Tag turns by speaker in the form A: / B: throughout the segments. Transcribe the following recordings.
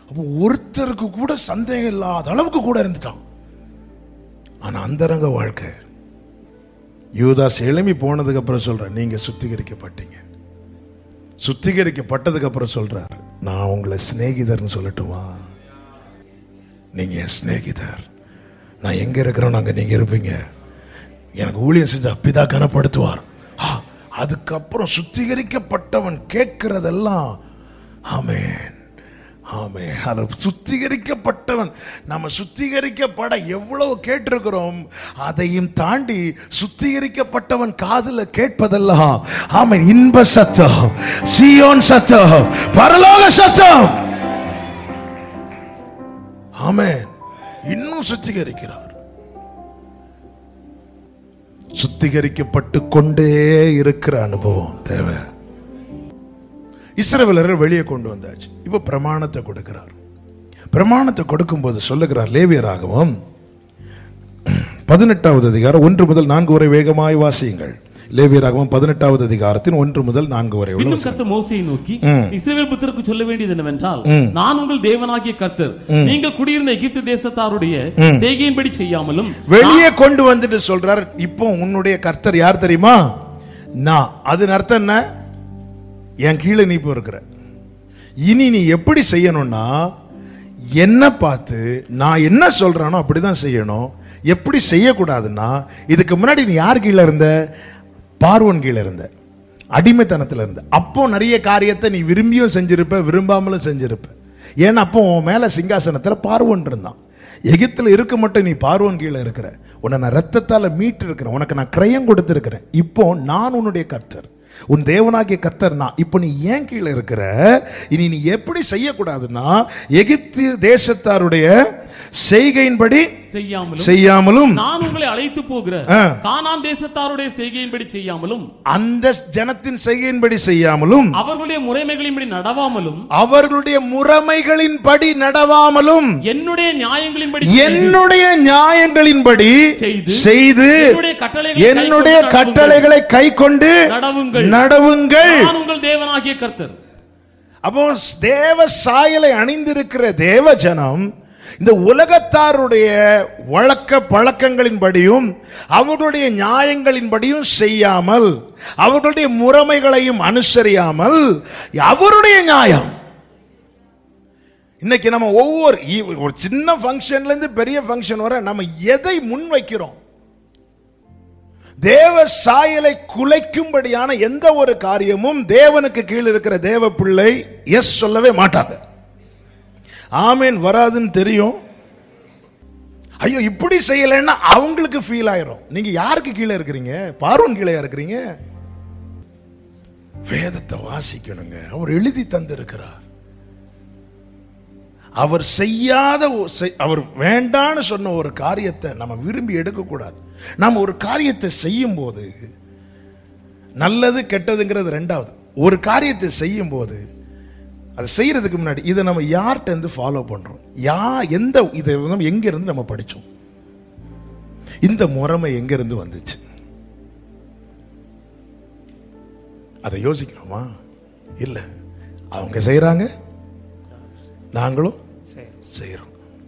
A: அப்போ ஒருத்தருக்கு கூட சந்தேகம் இல்லாத அளவுக்கு கூட இருந்துட்டான் ஆனா அந்தரங்க வாழ்க்கை யூதாஸ் எழும்பி போனதுக்கு அப்புறம் சொல்றேன் நீங்க சுத்திகரிக்கப்பட்டீங்க சுத்திகரிக்கப்பட்டதுக்கு அப்புறம் சொல்றார் நான் உங்களை சிநேகிதர்னு சொல்லட்டுமா நீங்க என் சிநேகிதர் நான் எங்க இருக்கிறேன் அங்க நீங்க இருப்பீங்க எனக்கு ஊழியம் செஞ்ச பிதா கனப்படுத்துவார் ஆ, அதுக்கப்புறம் சுத்திகரிக்கப்பட்டவன் கேட்கிறதெல்லாம் ஆமென் ஆமே சுத்திகரிக்கப்பட்டவன் நம்ம சுத்திகரிக்கப்பட எவ்வளவு கேட்டிருக்கிறோம் அதையும் தாண்டி சுத்திகரிக்கப்பட்டவன் காதுல கேட்பதெல்லாம் ஆமென் இன்ப சத்தம் சியோன் சத்தம் பரலோக சத்தம் ஆமென் இன்னும் சுத்திகரிக்கிறார் சுத்திகரிக்கப்பட்டு கொண்டே இருக்கிற அனுபவம் தேவை இஸ்ரவேலரை வெளியே கொண்டு வந்தாச்சு இப்போ பிரமாணத்தை கொடுக்கிறார் பிரமாணத்தை கொடுக்கும்போது சொல்லுகிறார் லேவியராகவும் பதினெட்டாவது அதிகாரம் ஒன்று முதல் நான்கு வரை வேகமாய் வாசியுங்கள் லேவியராகவும் பதினெட்டாவது அதிகாரத்தின் ஒன்று முதல் நான்கு வரை உள்ள
B: இன்னும் கர்த்தர் மோசையை நோக்கி இஸ்ரவேல் புத்தருக்கு சொல்ல வேண்டியது என்னவென்றால் நான் உங்கள் தேவனாகிய கர்த்தர் நீங்கள் குடியிருந்த எகிப்து தேசத்தாருடைய செய்கையின்படி செய்யாமலும்
A: வெளியே கொண்டு வந்துட்டு சொல்றார் இப்போ உன்னுடைய கர்த்தர் யார் தெரியுமா நான் அதன் அர்த்தம் என்ன என் கீழே நீ இப்போ இருக்கிற இனி நீ எப்படி செய்யணும்னா என்ன பார்த்து நான் என்ன சொல்றானோ அப்படிதான் செய்யணும் எப்படி செய்யக்கூடாதுன்னா இதுக்கு முன்னாடி நீ யார் கீழே இருந்த பார்வன் கீழே இருந்த அடிமைத்தனத்தில் இருந்த அப்போ நிறைய காரியத்தை நீ விரும்பியும் செஞ்சிருப்ப விரும்பாமலும் செஞ்சிருப்ப ஏன்னா அப்போ உன் மேல சிங்காசனத்தில் பார்வன் இருந்தான் எகிப்துல இருக்க மட்டும் நீ பார்வன் கீழே இருக்கிற உன்னை நான் ரத்தத்தால மீட்டு இருக்கிறேன் உனக்கு நான் கிரயம் கொடுத்திருக்கிறேன் இப்போ நான் உன்னுடைய கர்த்தர் உன் தேவனாகிய கர்த்தர் நான் இப்போ நீ ஏன் கீழே இருக்கிற இனி நீ எப்படி செய்யக்கூடாதுன்னா எகிப்து தேசத்தாருடைய செய்கையின்படி
B: செய்யாமலும்
A: செய்யாமலும்
B: நான் உங்களை அழைத்து போகிற
A: ஆ.
B: கானான் தேசத்தாருடைய செய்கையின்படி செய்யாமலும்
A: அந்த ஜனத்தின் செய்கையின்படி செய்யாமலும்
B: அவர்களுடைய முறைமைகளின்படி நடவாமலும்
A: அவர்களுடைய முறைமைகளின்படி நடவாமலும்
B: என்னுடைய நியாயங்களின்படி செய்து,
A: என்னுடைய நியாயங்களின்படி
B: செய்து,
A: செய்து
B: என்னுடைய கட்டளைகளை
A: என்னுடைய
B: கைக்கொண்டு
A: கட்டளைகளை கை கொண்டு
B: நடவுங்கள்.
A: நடவுங்கள்
B: நான் உங்கள் தேவனாகிய கர்த்தர்
A: அப்போ தேவ சாயலை அணிந்திருக்கிற தேவ ஜனம் இந்த உலகத்தாருடைய வழக்க பழக்கங்களின்படியும் அவர்களுடைய நியாயங்களின்படியும் செய்யாமல் அவர்களுடைய முறைமைகளையும் அனுசரியாமல் அவருடைய நியாயம் இன்னைக்கு நம்ம ஒவ்வொரு ஈ- ஒரு சின்ன ஃபங்க்ஷன்ல இருந்து பெரிய ஃபங்க்ஷன் வரை நம்ம எதை முன்வைக்கிறோம் தேவ சாயலை குலைக்கும்படியான எந்த ஒரு காரியமும் தேவனுக்கு கீழ் இருக்கிற தேவ பிள்ளை எஸ் சொல்லவே மாட்டாங்க ஆமேன் வராதுன்னு தெரியும் ஐயோ இப்படி செய்யலைன்னா அவங்களுக்கு ஃபீல் ஆயிரும் நீங்க யாருக்கு கீழே இருக்கிறீங்க பார்வன் கீழே இருக்கிறீங்க வேதத்தை வாசிக்கணுங்க அவர் எழுதி தந்திருக்கிறார் அவர் செய்யாத ஒ- செய்- அவர் வேண்டான்னு சொன்ன ஒரு காரியத்தை நம்ம விரும்பி எடுக்கக்கூடாது நம்ம ஒரு காரியத்தை செய்யும் போது நல்லது கெட்டதுங்கிறது ரெண்டாவது ஒரு காரியத்தை செய்யும் போது அதை செய்யறதுக்கு முன்னாடி இதை நம்ம யார்கிட்ட இருந்து ஃபாலோ பண்றோம் யா எந்த இதை நம்ம எங்க இருந்து நம்ம படிச்சோம் இந்த முறைமை எங்க இருந்து வந்துச்சு அதை யோசிக்கிறோமா இல்ல அவங்க செய்யறாங்க நாங்களும் செய்யறோம்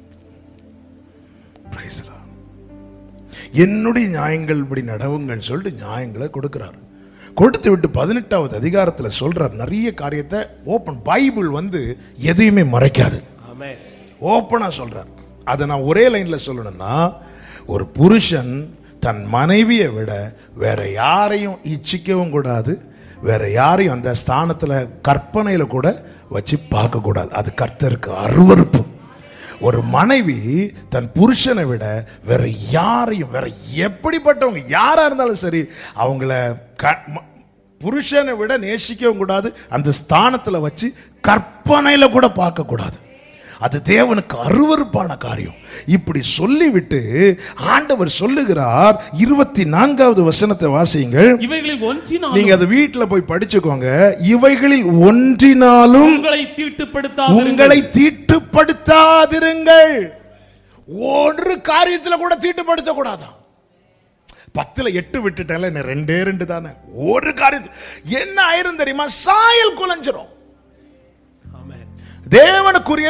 A: Praise the Lord. என்னுடைய நியாயங்கள் இப்படி நடவுங்கள் சொல்லிட்டு நியாயங்களை கொடுக்கிறார் கொடுத்து விட்டு பதினெட்டாவது அதிகாரத்தில் சொல்றார் நிறைய காரியத்தை ஓப்பன் பைபிள் வந்து எதையுமே மறைக்காது ஓப்பனா சொல்றார் அதை நான் ஒரே லைன்ல சொல்லணும்னா ஒரு புருஷன் தன் மனைவியை விட வேற யாரையும் இச்சிக்கவும் கூடாது வேற யாரையும் அந்த ஸ்தானத்துல கற்பனையில கூட வச்சு பார்க்க கூடாது அது கர்த்தருக்கு அருவருப்பு ஒரு மனைவி தன் புருஷனை விட வேற யாரையும் வேற எப்படிப்பட்டவங்க யாரா இருந்தாலும் சரி அவங்கள க- ம- புருஷனை விட நேசிக்கவும் கூடாது அந்த ஸ்தானத்துல வச்சு கற்பனையில கூட பார்க்க கூடாது அது தேவனுக்கு அருவருப்பான காரியம் இப்படி சொல்லிவிட்டு ஆண்டவர் சொல்லுகிறார் இருபத்தி நான்காவது வசனத்தை வாசியுங்கள்
B: இவைகளில் ஒன்றினாலும்
A: நீங்க அதை வீட்டுல போய் படிச்சுக்கோங்க இவைகளில் ஒன்றினாலும்
B: உங்களை தீட்டுப்படுத்தாது
A: உங்களை தீட்டுப்படுத்தாதிருங்கள் ஒரு காரியத்துல கூட தீட்டுப்படுத்த கூடாதான் பத்துல எட்டு விட்டுட்டேன்ல இன்னும் ரெண்டே ரெண்டு தானே ஒரு காரியத்து என்ன ஆயிரும் தெரியுமா சாயல் குலைஞ்சிரும் தேவனுக்குரிய